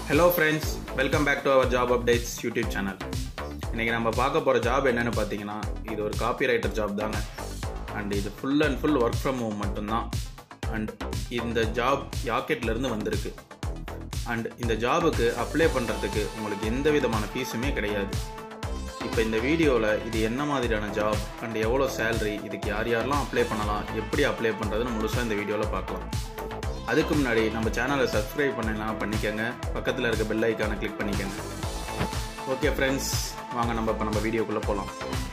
hello friends welcome back to our job updates YouTube channel இன்றைக்கி நம்ம பார்க்க போகிற ஜாப் என்னென்னு பார்த்தீங்கன்னா இது ஒரு காப்பி ரைட்டர் ஜாப் தாங்க அண்ட் இது full and full work from home மட்டும்தான் அண்ட் இந்த ஜாப் யாக்கெட்லேருந்து வந்திருக்கு அண்ட் இந்த ஜாபுக்கு அப்ளை பண்ணுறதுக்கு உங்களுக்கு எந்த விதமான ஃபீஸுமே கிடையாது இப்போ இந்த வீடியோவில் இது என்ன மாதிரியான ஜாப் அண்ட் எவ்வளோ சேலரி இதுக்கு யார் யாரெல்லாம் அப்ளை பண்ணலாம் எப்படி அப்ளை பண்ணுறதுன்னு முழுசாக இந்த வீடியோவில் பார்க்கலாம் அதுக்கு முன்னாடி நம்ம சேனலை சப்ஸ்கிரைப் பண்ணலாம் பண்ணிக்கோங்க பக்கத்தில் இருக்க பெல் ஐக்கானை கிளிக் பண்ணிக்கோங்க ஓகே ஃப்ரெண்ட்ஸ் வாங்க நம்ம இப்போ நம்ம வீடியோக்குள்ளே போகலாம்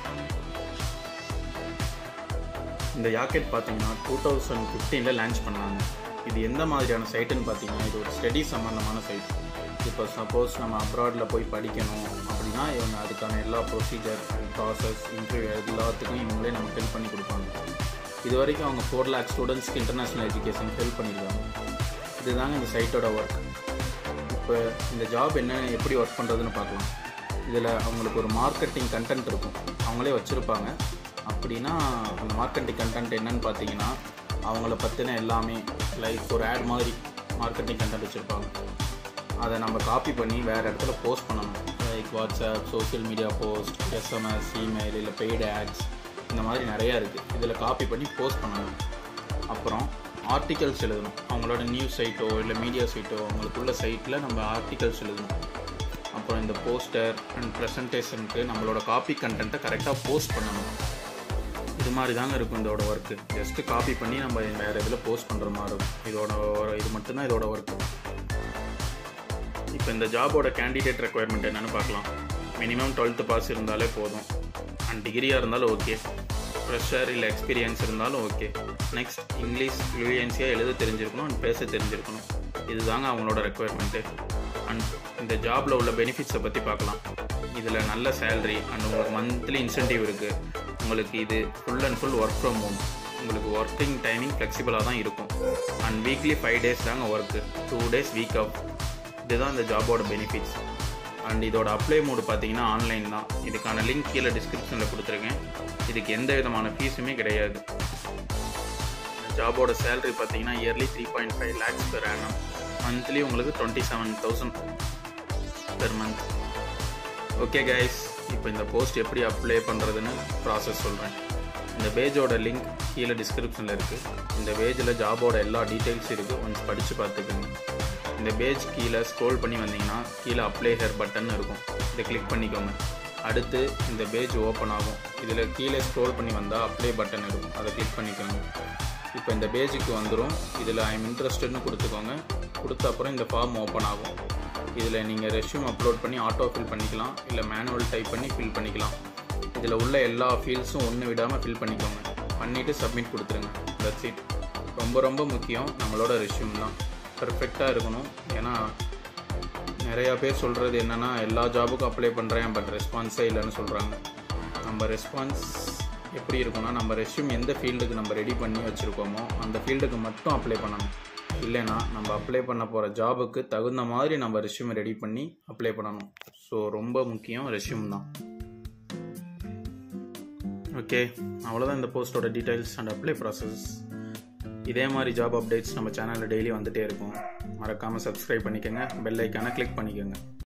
இந்த யாக்கெட் பார்த்தீங்கன்னா டூ தௌசண்ட் ஃபிஃப்டீனில் லான்ச் பண்ணாங்க இது எந்த மாதிரியான சைட்டுன்னு பார்த்தீங்கன்னா இது ஒரு ஸ்டடி சம்மந்தமான சைட் இப்போ சப்போஸ் நம்ம அப்ராடில் போய் படிக்கணும் அப்படின்னா இவங்க அதுக்கான எல்லா ப்ரொசீஜர் ப்ராசஸ் இன்டர்வியூ எல்லாத்துக்கும் இவங்களே நமக்கு ஹெல்ப் பண்ணி கொடுப்பாங்க இது வரைக்கும் அவங்க ஃபோர் லேக் ஸ்டூடெண்ட்ஸ்க்கு இன்டர்நேஷ்னல் எஜுகேஷன் ஹெல்ப் பண்ணியிருக்காங்க இதுதாங்க இந்த சைட்டோட ஒர்க் இப்போ இந்த ஜாப் என்ன எப்படி ஒர்க் பண்ணுறதுன்னு பார்க்கலாம் இதில் அவங்களுக்கு ஒரு மார்க்கெட்டிங் கண்டென்ட் இருக்கும் அவங்களே வச்சுருப்பாங்க அப்படின்னா அந்த மார்க்கெட்டிங் கண்டென்ட் என்னன்னு பார்த்தீங்கன்னா அவங்கள பற்றின எல்லாமே லைக் ஒரு ஆட் மாதிரி மார்க்கெட்டிங் கண்டென்ட் வச்சுருப்பாங்க அதை நம்ம காப்பி பண்ணி வேறு இடத்துல போஸ்ட் பண்ணணும் like WhatsApp social media post SMS email இல்லை பெய்டு ஆட்ஸ் இந்த மாதிரி நிறையா இருக்குது இதில் காப்பி பண்ணி போஸ்ட் பண்ணணும் அப்புறம் ஆர்டிகல்ஸ் எழுதணும் அவங்களோட நியூஸ் சைட்டோ இல்லை மீடியா சைட்டோ அவங்களுக்குள்ள சைட்டில் நம்ம ஆர்டிகல்ஸ் எழுதணும் அப்புறம் இந்த போஸ்டர் அண்ட் ப்ரெசன்டேஷனுக்கு நம்மளோட காப்பி கண்டென்ட்டை கரெக்டாக போஸ்ட் பண்ணணும் இது மாதிரி தாங்க இருக்கும் இதோட ஒர்க்கு ஜஸ்ட்டு காப்பி பண்ணி நம்ம வேறு இதில் போஸ்ட் பண்ணுற மாதிரி இருக்கும் இதோட ஒரு- இது மட்டும்தான் இதோட ஒர்க்கு இப்போ இந்த ஜாபோட கேண்டிடேட் ரெக்குயர்மெண்ட் என்னென்னு பார்க்கலாம் மினிமம் டுவெல்த்து பாஸ் இருந்தாலே போதும் அண்ட் டிகிரியாக இருந்தாலும் ஓகே ஃப்ரெஷர் இல்லை எக்ஸ்பீரியன்ஸ் இருந்தாலும் ஓகே நெக்ஸ்ட் இங்கிலீஷ் ஃப்ளூயன்சியாக எழுத தெரிஞ்சிருக்கணும் அண்ட் பேச தெரிஞ்சிருக்கணும் இதுதாங்க அவங்களோட ரெக்குயர்மெண்ட்டு அண்ட் இந்த ஜாபில் உள்ள பெனிஃபிட்ஸை பற்றி பார்க்கலாம் இதில் நல்ல சேலரி அண்ட் உங்களுக்கு மந்த்லி இன்சென்டிவ் இருக்குது உங்களுக்கு இது full and full work from home உங்களுக்கு ஒர்க்கிங் டைமிங் ஃப்ளெக்சிபிளாக தான் இருக்கும் அண்ட் வீக்லி ஃபைவ் டேஸ் தாங்க work two days week off இதுதான் இந்த ஜாபோட பெனிஃபிட்ஸ் அண்ட் இதோட அப்ளை மோடு பார்த்தீங்கன்னா ஆன்லைன் தான் இதுக்கான லிங்க் கீழே டிஸ்கிரிப்ஷனில் கொடுத்துருக்கேன் இதுக்கு எந்த விதமான ஃபீஸுமே கிடையாது ஜாபோட சேலரி பார்த்தீங்கன்னா yearly three point five lakhs per annum monthly உங்களுக்கு twenty seven thousand per month okay guys இப்போ இந்த போஸ்ட் எப்படி அப்ளை பண்ணுறதுன்னு ப்ராசஸ் சொல்கிறேன் இந்த பேஜோட லிங்க் கீழே டிஸ்கிரிப்ஷனில் இருக்குது இந்த பேஜில் ஜாபோட எல்லா டீட்டெயில்ஸ் இருக்குது ஒன்ஸ் படித்து பார்த்துக்கோங்க இந்த பேஜ் கீழே ஸ்க்ரோல் பண்ணி வந்தீங்கன்னா கீழே அப்ளை ஹேர் பட்டன் இருக்கும் இதை கிளிக் பண்ணிக்கோங்க அடுத்து இந்த பேஜ் ஓப்பன் ஆகும் இதில் கீழே ஸ்க்ரோல் பண்ணி வந்தால் அப்ளை பட்டன் இருக்கும் அதை கிளிக் பண்ணிக்கோங்க இப்போ இந்த பேஜுக்கு வந்துடும் இதில் ஐம் இன்ட்ரெஸ்டட்னு கொடுத்துக்கோங்க கொடுத்த அப்புறம் இந்த ஃபார்ம் ஓப்பன் ஆகும் இதில் நீங்கள் ரெஷ்யூம் அப்லோட் பண்ணி ஆட்டோ ஃபில் பண்ணிக்கலாம் இல்லை மேனுவல் டைப் பண்ணி ஃபில் பண்ணிக்கலாம் இதில் உள்ள எல்லா ஃபீல்ட்ஸும் ஒன்று விடாமல் ஃபில் பண்ணிக்கோங்க பண்ணிவிட்டு சப்மிட் கொடுத்துருங்க தட்ஸ் இட் ரொம்ப ரொம்ப முக்கியம் நம்மளோட ரெஷ்யூம் தான் பெர்ஃபெக்டாக இருக்கணும் ஏன்னா நிறையா பேர் சொல்கிறது என்னென்னா எல்லா ஜாபுக்கும் அப்ளை பண்ணுறேன் பட் ரெஸ்பான்ஸே இல்லைன்னு சொல்கிறாங்க நம்ம ரெஸ்பான்ஸ் எப்படி இருக்கும்னா நம்ம ரெஷ்யூம் எந்த ஃபீல்டுக்கு நம்ம ரெடி பண்ணி வச்சுருக்கோமோ அந்த ஃபீல்டுக்கு மட்டும் அப்ளை பண்ணணும் இல்லைன்னா நம்ம அப்ளை பண்ண போகிற ஜாபுக்கு தகுந்த மாதிரி நம்ம ரெஷ்யூம் ரெடி பண்ணி அப்ளை பண்ணணும் ஸோ ரொம்ப முக்கியம் ரெஷ்யூம் தான் ஓகே அவ்வளோதான் இந்த போஸ்ட்டோட டீட்டெயில்ஸ் அண்ட் அப்ளை ப்ராசஸ் இதே மாதிரி ஜாப் அப்டேட்ஸ் நம்ம சேனலில் டெய்லி வந்துகிட்டே இருக்கும் மறக்காமல் சப்ஸ்கிரைப் பண்ணிக்கோங்க பெல் ஐக்கானை கிளிக் பண்ணிக்கோங்க